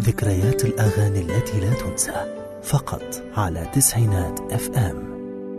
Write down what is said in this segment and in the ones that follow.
ذكريات الأغاني التي لا تنسى فقط على تسعينات اف ام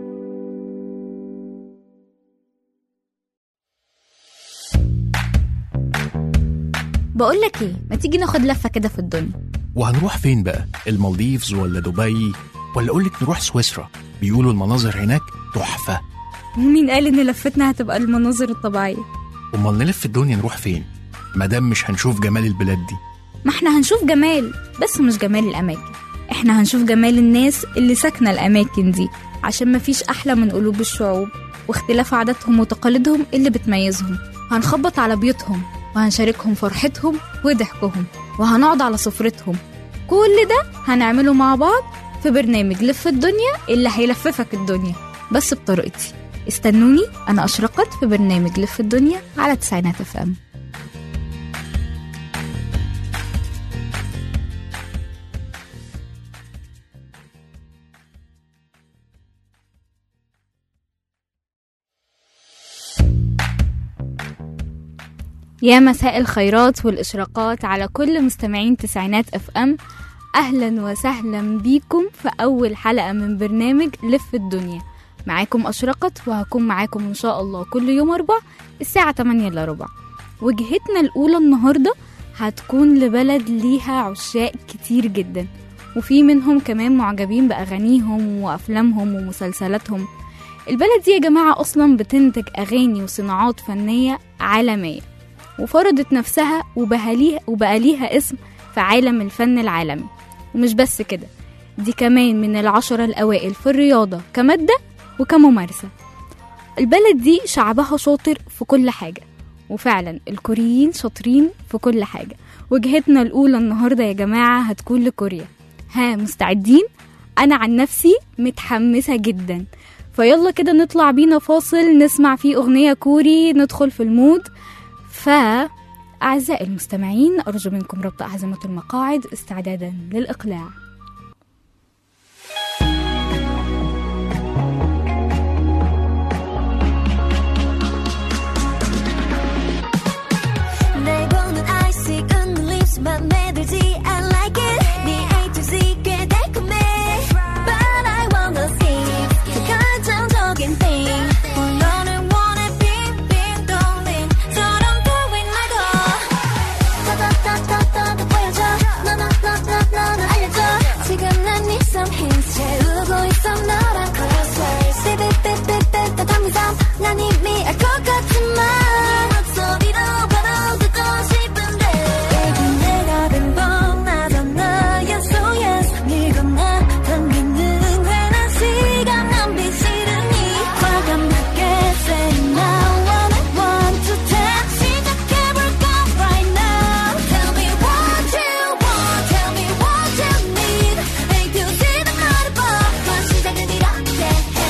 بقول لك ايه ما تيجي ناخد لفه كده في الدنيا وهنروح فين بقى المالديفز ولا دبي ولا اقولك نروح سويسرا بيقولوا المناظر هناك تحفة ومين قال ان لفتنا هتبقى المناظر الطبيعيه امال نلف الدنيا نروح فين مادام مش هنشوف جمال البلاد دي ما احنا هنشوف جمال بس مش جمال الاماكن احنا هنشوف جمال الناس اللي ساكنه الاماكن دي عشان مفيش احلى من قلوب الشعوب واختلاف عاداتهم وتقاليدهم اللي بتميزهم هنخبط على بيوتهم وهنشاركهم فرحتهم وضحكهم وهنقعد على سفرتهم كل ده هنعمله مع بعض في برنامج لف الدنيا اللي هيلففك الدنيا بس بطريقتي استنوني انا اشرقت في برنامج لف الدنيا على تسعينات اف ام يا مساء الخيرات والإشراقات على كل مستمعين تسعينات اف ام أهلا وسهلا بيكم في أول حلقة من برنامج لف الدنيا معاكم أشرقت وهكون معاكم إن شاء الله كل يوم أربع الساعة 8 إلا ربع وجهتنا الأولى النهاردة هتكون لبلد ليها عشاق كتير جدا وفي منهم كمان معجبين بأغانيهم وأفلامهم ومسلسلاتهم البلد دي يا جماعة أصلا بتنتج أغاني وصناعات فنية عالمية وفرضت نفسها وبقى ليها, وبقى ليها اسم في عالم الفن العالمي ومش بس كده دي كمان من العشرة الأوائل في الرياضة كمادة وكممارسة البلد دي شعبها شاطر في كل حاجة وفعلا الكوريين شاطرين في كل حاجة وجهتنا الأولى النهاردة يا جماعة هتكون لكوريا ها مستعدين؟ أنا عن نفسي متحمسة جدا فيلا كده نطلع بينا فاصل نسمع فيه أغنية كوري ندخل في المود فأعزائي المستمعين أرجو منكم ربط أحزمة المقاعد استعدادا للإقلاع 날 보는 I see 웃는 lips 맘에 들지 I like it 네 A to Z 꽤 달콤해 But I wanna see 더 결정적인 thing 너를 원해 빙빙 돌린 저런 going 말고 따따따따따 보여줘 너너너너너는 알려줘 지금 난네 some hints 채우고 있어 너랑 crosswords 삐삐삐삐삐 담미삼 난 이미 알 것 같지만 목소리로 바로 듣고 싶은데 얘기 내가 빈번하잖아 Yes oh yes 네가 나 당기는 괜한 시간 낭비 싫으니 과감하게 say now one and one to ten 시작해볼까 right now Tell me what you want Tell me what you need A to Z 다 말해봐 넌 시작은 이렇게 해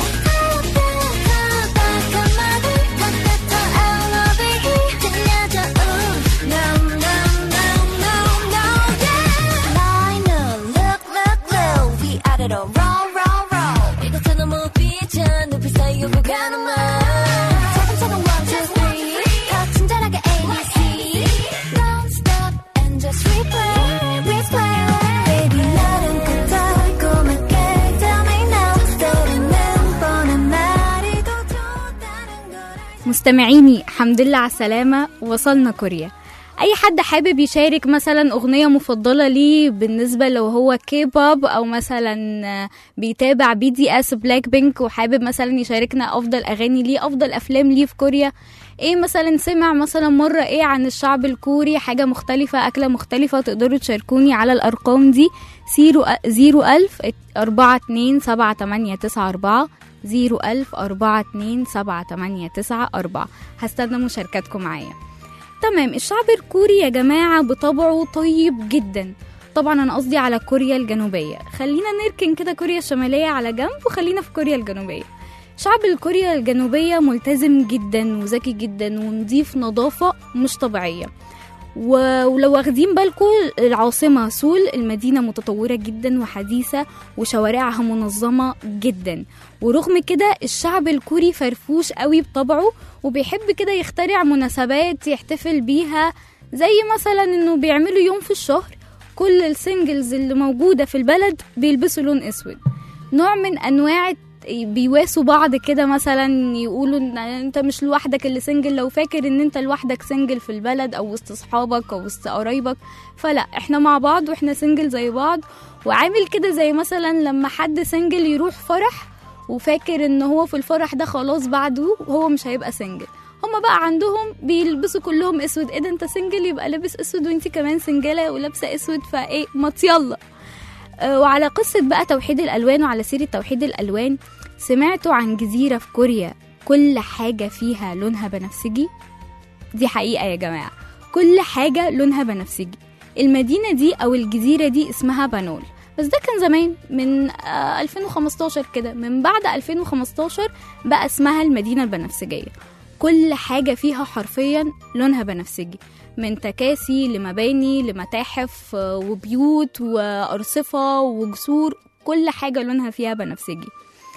따뜻한 말을 넌내더 I love it 들려줘 ooh. No no no no no yeah Line up look look look 위 아래로 roll roll roll 이것은 무비전 눈빛 사이 오고 가는 말 차근차근 one two three 더 친절하게 ABC Don't stop and just replay replay Baby 나는 그 달콤하게 Tell me now 떠오르는 뻔한 말이 더 좋다는 걸 알지 مستمعيني الحمد لله على السلامة وصلنا كوريا أي حد حابب يشارك مثلا أغنية مفضلة ليه بالنسبة لو هو كي بوب أو مثلا بيتابع بي دي اس بلاك بينك وحابب مثلا يشاركنا أفضل أغاني ليه أفضل أفلام ليه في كوريا ايه مثلا سمع مثلا مرة ايه عن الشعب الكوري حاجة مختلفة أكلة مختلفة تقدروا تشاركوني على الأرقام دي زيرو زيرو ألف أربعة اتنين سبعة تمانية تسعة أربعة زيرو ألف أربعة اتنين سبعة تمانية تسعة أربعة هستنى مشاركاتكم معايا تمام الشعب الكوري يا جماعة بطبعه طيب جدا طبعا أنا قصدي على كوريا الجنوبية خلينا نركن كده كوريا الشمالية على جنب وخلينا في كوريا الجنوبية شعب الكوريا الجنوبية ملتزم جدا وذكي جدا ونضيف نظافة مش طبيعية و- ولو واخدين بالكم العاصمة سول المدينة متطورة جدا وحديثة وشوارعها منظمة جدا ورغم كده الشعب الكوري فرفوش قوي بطبعه وبيحب كده يخترع مناسبات يحتفل بيها زي مثلا انه بيعملوا يوم في الشهر كل السنجلز اللي موجودة في البلد بيلبسوا لون اسود نوع من انواع بيواسوا بعض كده مثلا يقولوا ان انت مش لوحدك اللي سنجل لو فاكر ان انت لوحدك سنجل في البلد او وسط اصحابك او وسط قرايبك فلا احنا مع بعض واحنا سنجل زي بعض وعامل كده زي مثلا لما حد سنجل يروح فرح وفاكر ان هو في الفرح ده خلاص بعده هو مش هيبقى سنجل هما بقى عندهم بيلبسوا كلهم اسود ايه ده انت سنجل يبقى لابس اسود وانتي كمان سنجله ولابسه اسود فايه ما يلا آه، وعلى قصة بقى توحيد الألوان وعلى سيرة توحيد الألوان سمعتوا عن جزيرة في كوريا كل حاجة فيها لونها بنفسجي دي حقيقة يا جماعة كل حاجة لونها بنفسجي المدينة دي أو الجزيرة دي اسمها بانول بس ده كان زمان من آه، 2015 كده من بعد 2015 بقى اسمها المدينة البنفسجية كل حاجة فيها حرفيا لونها بنفسجي من تكاسي لمباني لمتاحف آه، وبيوت وأرصفة وجسور كل حاجة لونها فيها بنفسجي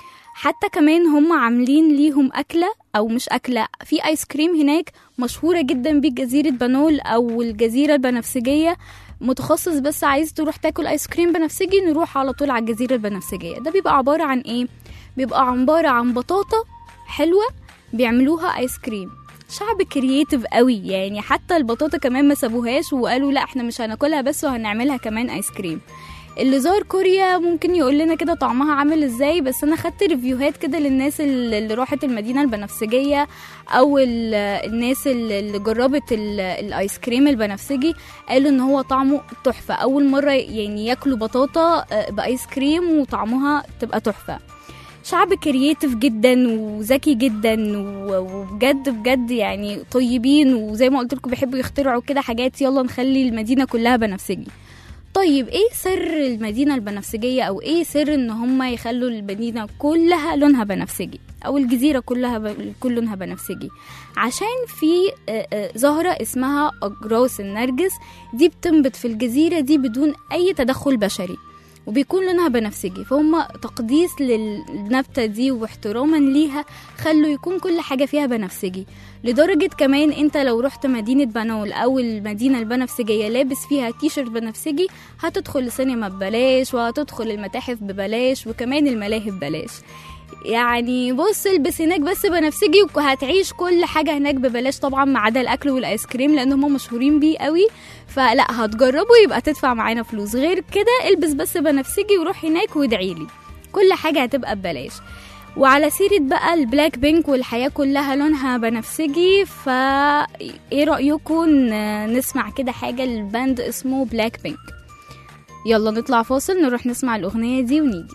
حتى كمان هم عاملين ليهم أكلة أو مش أكلة في آيس كريم هناك مشهورة جدا بجزيرة بانول أو الجزيرة البنفسجية متخصص بس عايز تروح تاكل آيس كريم بنفسجي نروح على طول على الجزيرة البنفسجية ده بيبقى عبارة عن إيه؟ بيبقى عبارة عن بطاطا حلوة بيعملوها آيس كريم شعب كرييتيف قوي يعني حتى البطاطا كمان ما سابوهاش وقالوا لا احنا مش هناكلها بس وهنعملها كمان ايس كريم اللي زار كوريا ممكن يقول لنا كده طعمها عامل ازاي بس انا خدت ريفيوهات كده للناس اللي اللي راحت المدينه البنفسجيه او ال- الناس اللي اللي جربت ال- الايس كريم البنفسجي قالوا ان هو طعمه تحفه اول مره يعني ياكلوا بطاطا آه، بايس كريم وطعمها تبقى تحفه شعب كرييتيف جدا وذكي جدا و- وبجد بجد يعني طيبين وزي ما قلت لكم بيحبوا يخترعوا كده حاجات يلا نخلي المدينه كلها بنفسجي طيب ايه سر المدينه البنفسجيه او ايه سر ان هم يخلوا المدينه كلها لونها بنفسجي او الجزيره كلها ب... كل لونها بنفسجي عشان في آه، آه، زهره اسمها اجراس النرجس دي بتنبت في الجزيره دي بدون اي تدخل بشري وبيكون لونها بنفسجي فهم تقديس للنبتة دي واحتراما ليها خلوا يكون كل حاجة فيها بنفسجي لدرجة كمان انت لو رحت مدينة بنول او المدينة البنفسجية لابس فيها تيشرت بنفسجي هتدخل السينما ببلاش وهتدخل المتاحف ببلاش وكمان الملاهي ببلاش يعني بص البس هناك بس بنفسجي وهتعيش كل حاجة هناك ببلاش طبعا ما عدا الأكل والآيس كريم لأن هم مشهورين بيه قوي فلا هتجربه يبقى تدفع معانا فلوس غير كده البس بس بنفسجي وروح هناك وادعيلي كل حاجة هتبقى ببلاش وعلى سيرة بقى البلاك بينك والحياة كلها لونها بنفسجي فا ايه رأيكم ن- نسمع كده حاجة الباند اسمه بلاك بينك يلا نطلع فاصل نروح نسمع الأغنية دي ونيجي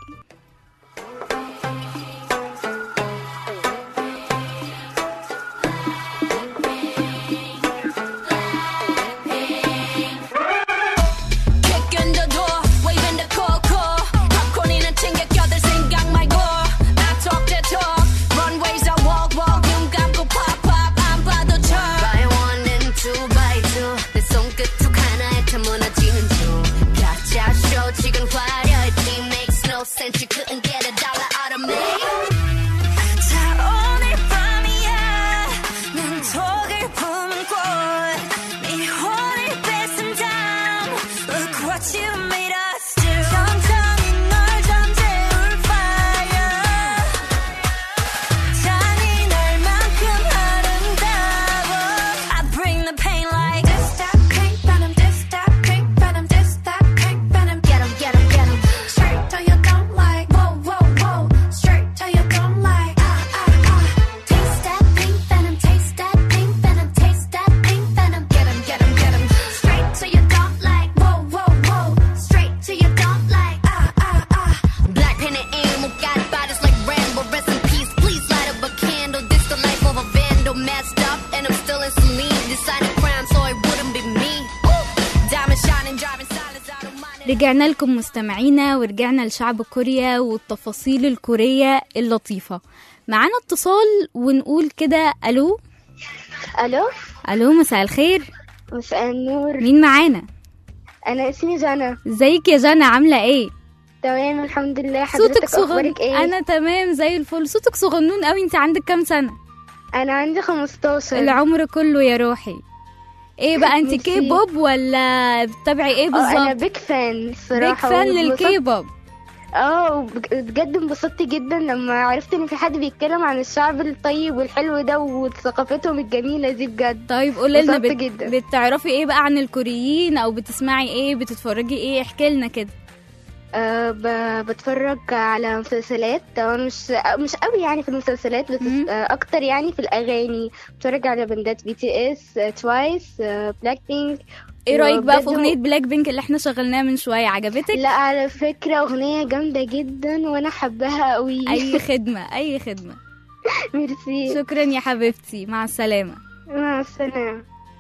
Kick in the door, waving the coco. 팝콘이는 챙겨 껴들 생각 말고. I talk the talk, runways I walk walk. 눈 감고 pop pop, 안 봐도 쳐. Buy one and two, buy two. 내 손끝 툭 하나에 다 무너지는 중. 가짜 쇼 지금 화려했지. Makes no sense, you couldn't get a dollar out of me. 자 오늘 밤이야 눈독을 품은 꽃네 혼을 뺏은 잠 Look what you made us do 천천히 널 잠재울 fire 잔인할 만큼 아름다워 I bring the pain like This that pink venom This that pink venom This that pink venom Get 'em, get 'em, get 'em Straight till you don't like Whoa, whoa, whoa Straight till you don't like Ah, ah, ah Taste that pink venom Taste that pink venom Taste that pink venom Get 'em, get 'em, get 'em Straight till you don't like Whoa, whoa, whoa Straight till you don't like Ah, ah, ah Black pen and animal Got bodies like Rambo Rest in peace Please light up a candle This the life of a vandal Messed up And I'm still in saline Decided crime So it wouldn't be me Woo! Diamond shining Driving silence I don't mind it رجعنا لكم مستمعينا ورجعنا لشعب كوريا والتفاصيل الكورية اللطيفة معانا اتصال ونقول كده الو الو الو مساء الخير مساء النور مين معانا انا اسمي جنى ازيك يا جنى عاملة ايه تمام الحمد لله صوتك حضرتك صغنون اخبارك ايه انا تمام زي الفل صوتك صغنون قوي انت عندك كام سنة انا عندي 15 العمر كله يا روحي ايه بقى انت ميرسي. كي بوب ولا بتتابعي ايه اه انا بالظبط بيك فان بيك الصراحه فان وانبسطت- للكي بوب اه وبج- بجد انبسطت جدا لما عرفت ان في حد بيتكلم عن الشعب الطيب والحلو ده وثقافتهم الجميله دي بجد طيب قولي لنا انبسطت بت... جدا. بتعرفي ايه بقى عن الكوريين او بتسمعي ايه بتتفرجي ايه احكي لنا كده أه ب- بتفرج على مسلسلات انا مش مش قوي يعني في المسلسلات بس مم. أه اكتر يعني في الاغاني بتفرج على باندات بي تي اس توايس بلاك بينك ايه رايك بقى في وبجد- اغنيه بلاك بينك اللي احنا شغلناها من شويه عجبتك لا على فكره اغنيه جامده جدا وانا حباها قوي اي خدمه اي خدمه ميرسي شكرا يا حبيبتي مع السلامه مع السلامه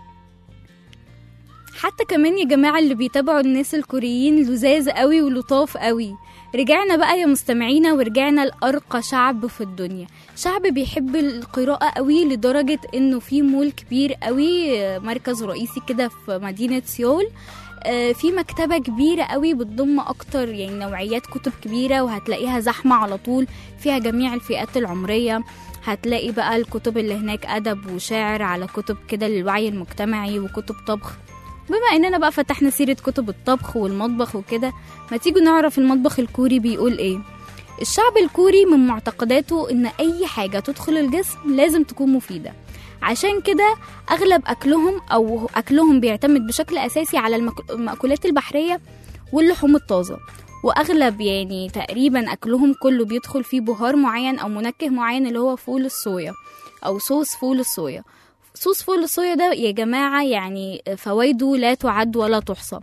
حتى كمان يا جماعة اللي بيتابعوا الناس الكوريين لذاذ قوي ولطاف قوي رجعنا بقى يا مستمعينا ورجعنا لأرقى شعب في الدنيا شعب بيحب القراءة قوي لدرجة انه في مول كبير قوي آه، مركز رئيسي كده في مدينة سيول آه، في مكتبة كبيرة قوي بتضم أكتر يعني نوعيات كتب كبيرة وهتلاقيها زحمة على طول فيها جميع الفئات العمرية هتلاقي بقى الكتب اللي هناك أدب وشعر على كتب كده للوعي المجتمعي وكتب طبخ بما اننا بقى فتحنا سيرة كتب الطبخ والمطبخ وكده ما تيجوا نعرف المطبخ الكوري بيقول ايه الشعب الكوري من معتقداته ان اي حاجة تدخل الجسم لازم تكون مفيدة عشان كده اغلب اكلهم او اكلهم بيعتمد بشكل اساسي على المك- المأكولات البحرية واللحوم الطازة واغلب يعني تقريبا اكلهم كله بيدخل فيه بهار معين او منكه معين اللي هو فول الصويا او صوص فول الصويا صوص فول الصويا ده يا جماعة يعني فوائده لا تعد ولا تحصى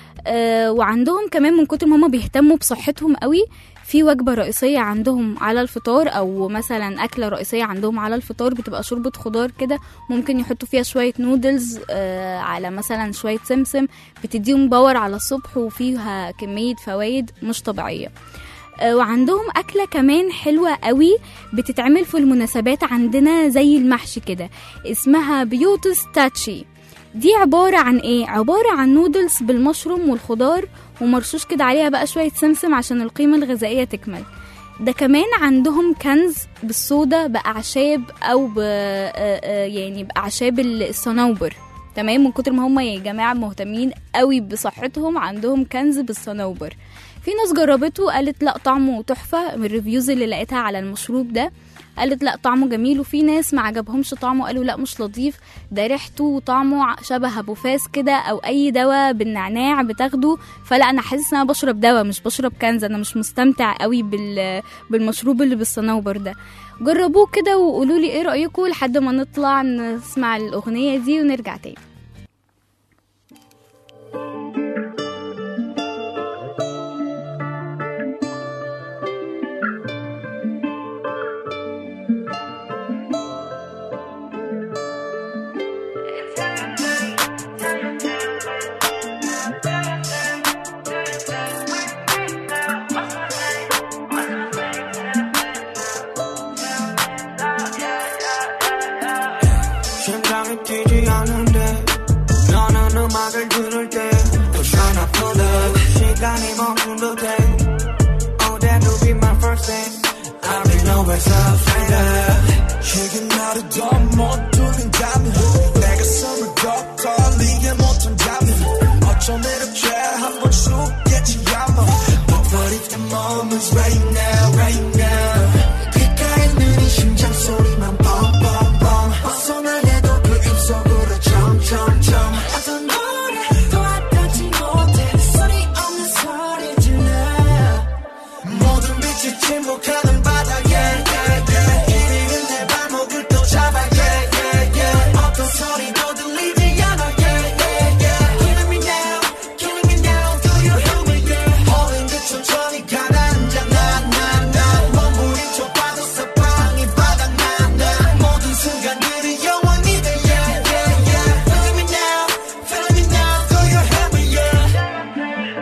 آه، وعندهم كمان من كتر ما هما بيهتموا بصحتهم قوي في وجبة رئيسية عندهم على الفطار أو مثلا أكلة رئيسية عندهم على الفطار بتبقى شوربة خضار كده ممكن يحطوا فيها شوية نودلز آه، على مثلا شوية سمسم بتديهم باور على الصبح وفيها كمية فوائد مش طبيعية آه، وعندهم أكلة كمان حلوة قوي بتتعمل في المناسبات عندنا زي المحشي كده اسمها بيوتس تاتشي دي عبارة عن ايه؟ عبارة عن نودلز بالمشروم والخضار ومرشوش كده عليها بقى شوية سمسم عشان القيمة الغذائية تكمل ده كمان عندهم كنز بالصودا بأعشاب أو ب آه، آه، يعني بأعشاب الصنوبر تمام من كتر ما هم يا جماعة مهتمين قوي بصحتهم عندهم كنز بالصنوبر في ناس جربته قالت لا طعمه تحفة من الريفيوز اللي لقيتها على المشروب ده قالت لا طعمه جميل وفي ناس ما عجبهمش طعمه قالوا لا مش لطيف ده ريحته وطعمه ع- شبه ابو فاس كده او اي دواء بالنعناع بتاخده فلا انا حاسس ان انا بشرب دواء مش بشرب كنز انا مش مستمتع قوي بال بالمشروب اللي بالصنوبر ده جربوه كده وقولوا لي ايه رايكم لحد ما نطلع نسمع الاغنيه دي ونرجع تاني 심장이 뛰지 않는데 너는 음악을 들을 때더 샤나쁘다 시간이 멈춘 듯해 Oh that will be my first thing I'll be nowhere so 이게 나를 더 못 두는다면 내가 숨을 더 떨리게 못한다면 어쩜 이렇게 한번 죽겠지 아마 But what if the moment's right now right now 귓가에 있는 이 심장 소리만 뻥뻥뻥 벗어나게도 그 입속으로 점점점 어떤 노래도 와닿지 못해 소리 없는 소리 질러 모든 빛이 침묵하는 바다에 yeah, yeah. 이리는 내 발목을 또 잡아 yeah, yeah, yeah. 어떤 소리도 들리지 않아 yeah, yeah, yeah. Killing me now, killing me now Do you hear me yeah 홀린 듯 천천히 가라앉아 나나나 몸부림쳐 빠졌어 방이 바닥나나 모든 순간들이 영원히 돼 yeah, yeah, yeah. Feeling me now, feeling me now Do you hear me yeah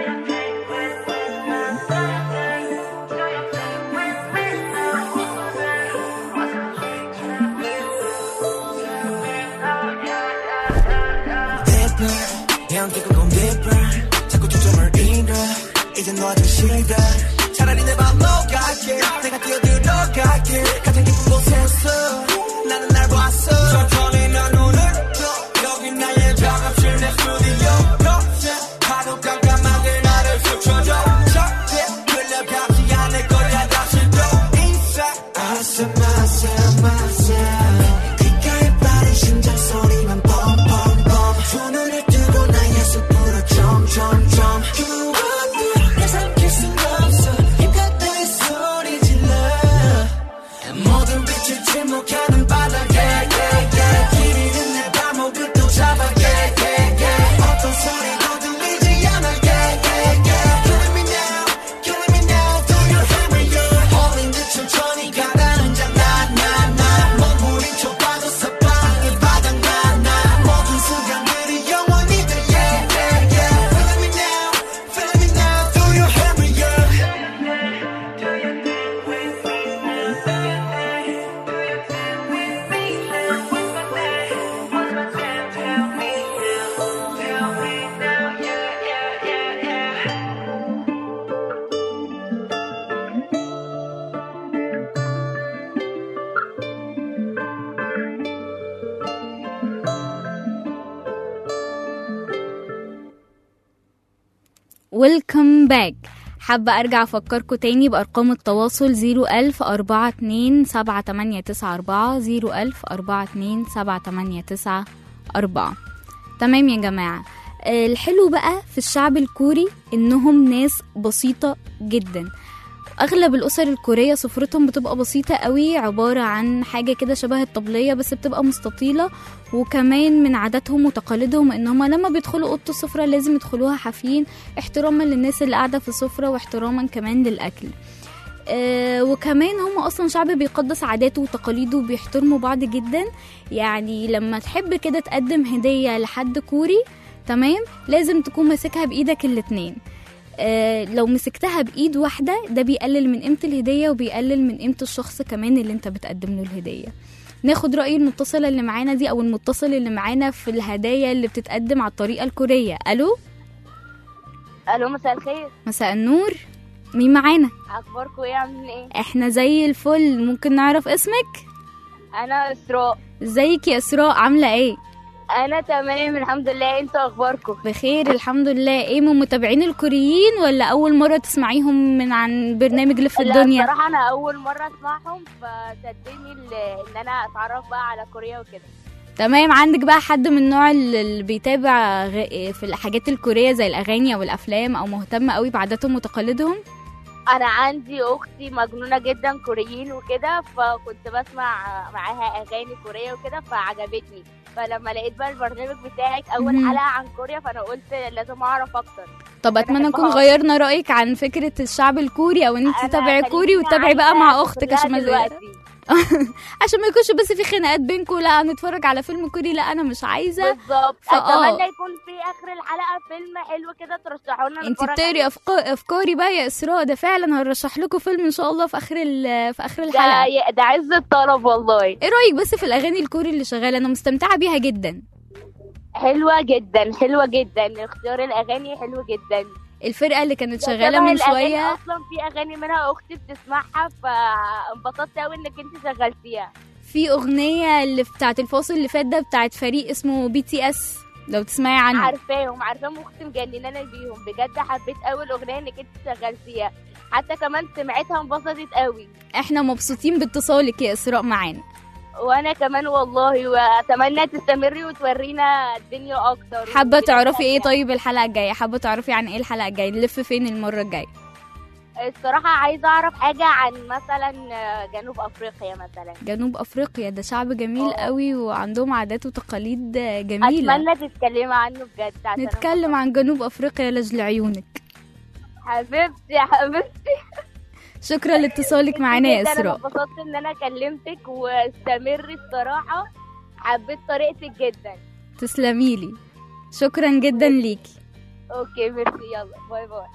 deeper 향기가 건 deeper 자꾸 초점을 잃어 이제 너한테 싫다 차라리 내 맘 녹아게 내가 뛰어들어갈게 가장 깊은 곳에서 나는 날 봤어 천천히 난 눈을 떠 여기 나의 ويلكم باك حابة أرجع أفكركم تاني بأرقام التواصل 01000 42 7894 01000 42 7894 تمام يا جماعة آه، الحلو بقى في الشعب الكوري إنهم ناس بسيطة جدا اغلب الاسر الكوريه سفرتهم بتبقى بسيطه قوي عباره عن حاجه كده شبه الطبليه بس بتبقى مستطيله وكمان من عاداتهم وتقاليدهم ان هما لما بيدخلوا اوضه السفره لازم يدخلوها حافيين احتراما للناس اللي قاعده في السفره واحتراما كمان للاكل آه وكمان هم اصلا شعب بيقدس عاداته وتقاليده وبيحترموا بعض جدا يعني لما تحب كده تقدم هديه لحد كوري تمام لازم تكون ماسكها بايدك الاتنين آه، لو مسكتها بايد واحده ده بيقلل من قيمه الهديه وبيقلل من قيمه الشخص كمان اللي انت بتقدم له الهديه ناخد راي المتصله اللي معانا دي او المتصل اللي معانا في الهدايا اللي بتتقدم على الطريقه الكوريه الو الو مساء الخير مساء النور مين معانا اخباركم ايه عاملين ايه احنا زي الفل ممكن نعرف اسمك انا اسراء ازيك يا اسراء عامله ايه انا تمام الحمد لله انتوا اخباركم بخير الحمد لله ايه من متابعين الكوريين ولا اول مره تسمعيهم من عن برنامج لف لا الدنيا بصراحه انا اول مره اسمعهم فشدني ال- ان انا اتعرف بقى على كوريا وكده تمام عندك بقى حد من النوع اللي اللي بيتابع غ- في الحاجات الكورية زي الأغاني أو الأفلام أو مهتم قوي بعاداتهم وتقاليدهم انا عندي اختي مجنونه جدا كوريين وكده فكنت بسمع معاها اغاني كوريه وكده فعجبتني فلما لقيت بقى البرنامج بتاعك اول مهم. حلقه عن كوريا فانا قلت لازم اعرف اكتر طب أنا أتمنى نكون بحبها. غيرنا رأيك عن فكرة الشعب الكوري أو إن أنت أنا تتابعي كوري خليني وتتابعي بقى عايزة مع أختك أدخل عشان لها ما دلوقتي. عشان ما يكونش بس في خناقات بينكم لا نتفرج على فيلم كوري لا أنا مش عايزة بالظبط فآه. اتمنى يكون في اخر الحلقه فيلم حلو كده ترشحوا لنا انت نتفرج بتقري عليه. أفكار أفكاري بقى يا إسراء ده فعلا هنرشح لكم فيلم إن شاء الله في آخر ال- في آخر الحلقة ده ده عز الطلب والله ايه رايك بس في الاغاني الكوري اللي شغاله انا مستمتعه بيها جدا حلوه جدا حلوه جدا اختيار الاغاني حلو جدا الفرقه اللي كانت ده شغاله شبه من الأغاني شويه اصلا في اغاني منها اختي بتسمعها فانبسطت قوي انك انت شغلتيها في اغنيه اللي بتاعت الفاصل اللي فات ده بتاعت فريق اسمه بي تي اس لو تسمعي عنه عارفاهم عارفاهم اختي مجننانه بيهم بجد حبيت قوي الاغنيه انك انت شغلتيها حتى كمان سمعتها انبسطت قوي احنا مبسوطين باتصالك يا اسراء معانا وانا كمان والله واتمنى تستمري وتورينا الدنيا اكتر حابه وكده تعرفي ايه تانية. طيب الحلقه الجايه حابه تعرفي عن ايه الحلقه الجايه نلف فين المره الجايه الصراحه عايزه اعرف حاجه عن مثلا جنوب افريقيا مثلا جنوب افريقيا ده شعب جميل اه. قوي وعندهم عادات وتقاليد جميله اتمنى تتكلمي عنه بجد عشان نتكلم عن جنوب افريقيا لاجل عيونك حبيبتي يا حبيبتي شكرا لاتصالك معانا يا جداً اسراء انا انبسطت ان انا كلمتك واستمري الصراحه حبيت طريقتك جدا تسلميلي شكرا جدا ليكي اوكي ميرسي يلا باي باي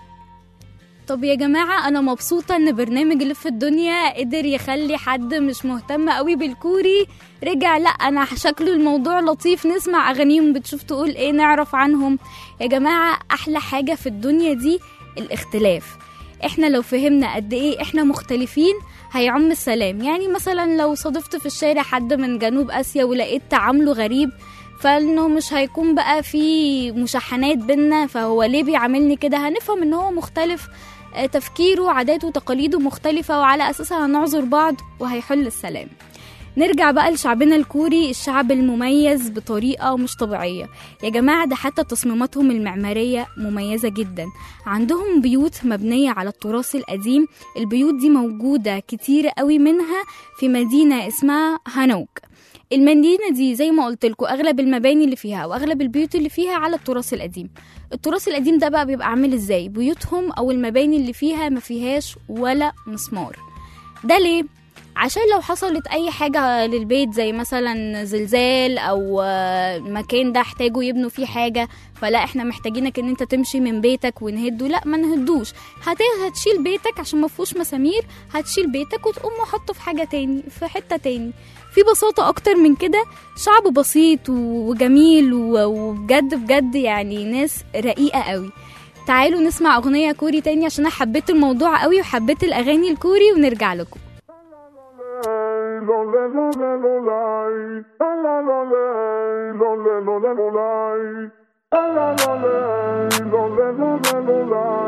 طب يا جماعة أنا مبسوطة إن برنامج لف الدنيا قدر يخلي حد مش مهتم قوي بالكوري رجع لأ أنا شكله الموضوع لطيف نسمع أغانيهم بتشوف تقول إيه نعرف عنهم يا جماعة أحلى حاجة في الدنيا دي الاختلاف احنا لو فهمنا قد ايه احنا مختلفين هيعم السلام يعني مثلا لو صادفت في الشارع حد من جنوب اسيا ولقيت تعامله غريب فانه مش هيكون بقى في مشاحنات بينا فهو ليه بيعاملني كده هنفهم ان هو مختلف آه، تفكيره عاداته وتقاليده مختلفة وعلى أساسها هنعذر بعض وهيحل السلام نرجع بقى لشعبنا الكوري الشعب المميز بطريقة مش طبيعية يا جماعة ده حتى تصميماتهم المعمارية مميزة جدا عندهم بيوت مبنية على التراث القديم البيوت دي موجودة كتير قوي منها في مدينة اسمها هانوك المدينة دي زي ما قلت لكم أغلب المباني اللي فيها وأغلب البيوت اللي فيها على التراث القديم التراث القديم ده بقى بيبقى عامل ازاي بيوتهم أو المباني اللي فيها ما فيهاش ولا مسمار ده ليه؟ عشان لو حصلت اي حاجة للبيت زي مثلا زلزال او آه، المكان ده احتاجوا يبنوا فيه حاجة فلا احنا محتاجينك ان انت تمشي من بيتك ونهده لا ما نهدوش هت- هتشيل بيتك عشان ما فيهوش مسامير هتشيل بيتك وتقوم وحطه في حاجة تاني في حتة تاني في بساطة أكتر من كده شعب بسيط و- وجميل و- وبجد بجد يعني ناس رقيقة قوي تعالوا نسمع أغنية كوري تاني عشان أنا حبيت الموضوع قوي وحبيت الأغاني الكوري ونرجع لكم La la la la la la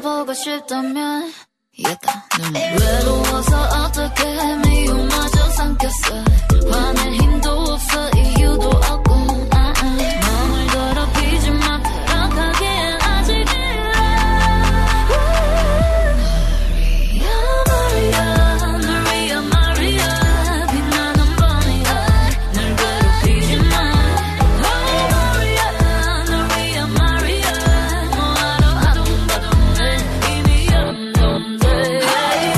보고 싶다면 얘가 눈 외로워서 어떻게 미움마저 삼켰어 화낼 힘도 없어 이유도 없고 아, 아. 마음을 더럽히지 마 들어가기엔 아직 일러 Maria, Maria, Maria, 빛나는 밤이야. 날 괴롭히지 마. Oh, Maria, Maria, Maria, 뭐하러 아둥바둥해. 이미 연동돼. Hey,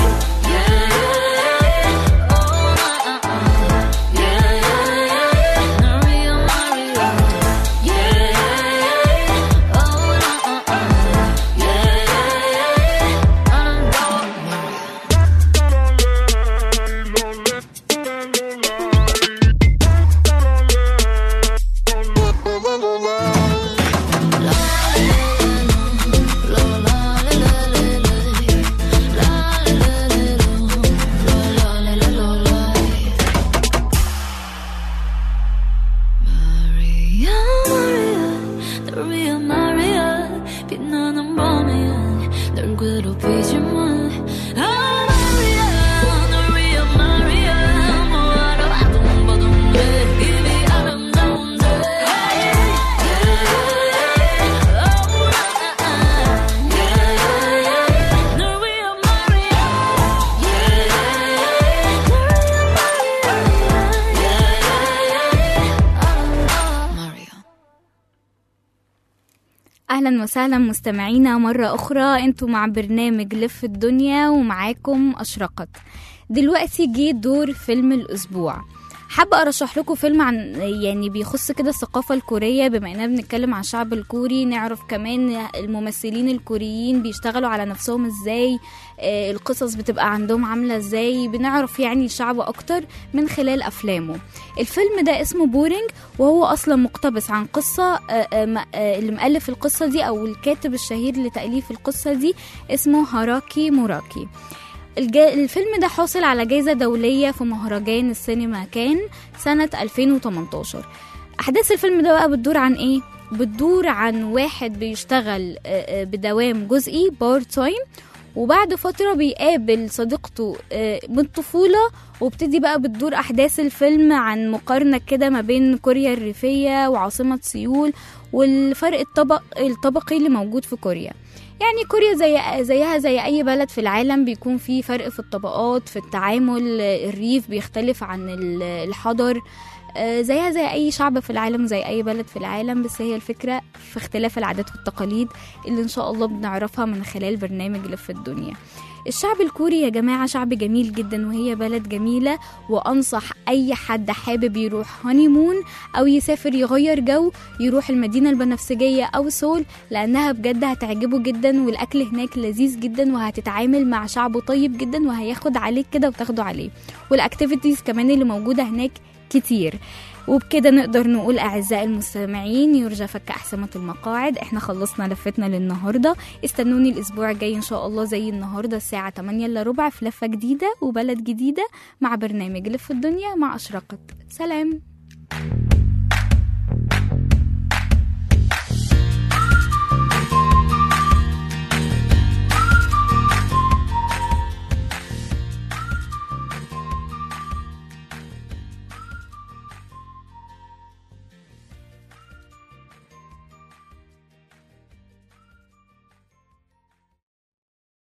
yeah, oh, ah, ah, ah. yeah, Maria, Maria, yeah, oh, ah, ah, ah. yeah, 아름다워, Maria. Maria, Maria, the real Maria, 빛나는 밤이야, 널 괴롭히지 마. Ah, Maria, the real Maria, 뭐하러 아둥바둥해, 이미 아름다운데. Yeah, oh, ah, ah, yeah, 널 real Maria, yeah, the real Maria, yeah, Maria. اهلا وسهلا مستمعينا مره اخرى انتوا مع برنامج لف الدنيا ومعاكم اشرقت دلوقتي جه دور فيلم الاسبوع حابة أرشح لكم فيلم عن يعني بيخص كده الثقافة الكورية بما إننا بنتكلم عن الشعب الكوري نعرف كمان الممثلين الكوريين بيشتغلوا على نفسهم إزاي آه، القصص بتبقى عندهم عاملة إزاي بنعرف يعني الشعب أكتر من خلال أفلامه الفيلم ده اسمه بورينج وهو أصلا مقتبس عن قصة آه، آه، م- آه، اللي مؤلف القصة دي أو الكاتب الشهير لتأليف القصة دي اسمه هاراكي موراكي الج- الفيلم ده حاصل على جائزة دولية في مهرجان السينما كان سنة 2018 أحداث الفيلم ده بقى بتدور عن إيه؟ بتدور عن واحد بيشتغل آه، آه، بدوام جزئي بارت تايم وبعد فترة بيقابل صديقته آه، من الطفولة وبتدي بقى بتدور أحداث الفيلم عن مقارنة كده ما بين كوريا الريفية وعاصمة سيول والفرق الطبق الطبقي اللي موجود في كوريا يعني كوريا زي زيها زي اي بلد في العالم بيكون في فرق في الطبقات في التعامل الريف بيختلف عن ال- الحضر آه، زيها زي اي شعب في العالم زي اي بلد في العالم بس هي الفكره في اختلاف العادات والتقاليد اللي ان شاء الله بنعرفها من خلال برنامج لف الدنيا الشعب الكوري يا جماعة شعب جميل جدا وهي بلد جميلة وأنصح أي حد حابب يروح هانيمون أو يسافر يغير جو يروح المدينة البنفسجية أو سول لأنها بجد هتعجبه جدا والأكل هناك لذيذ جدا وهتتعامل مع شعبه طيب جدا وهياخد عليك كده وتاخده عليه والأكتيفيتيز كمان اللي موجودة هناك كتير وبكده نقدر نقول أعزائي المستمعين يرجى فك أحسمة المقاعد احنا خلصنا لفتنا للنهاردة استنوني الأسبوع الجاي إن شاء الله زي النهاردة الساعة 8 إلا ربع في لفة جديدة وبلد جديدة مع برنامج لف الدنيا مع أشرقت سلام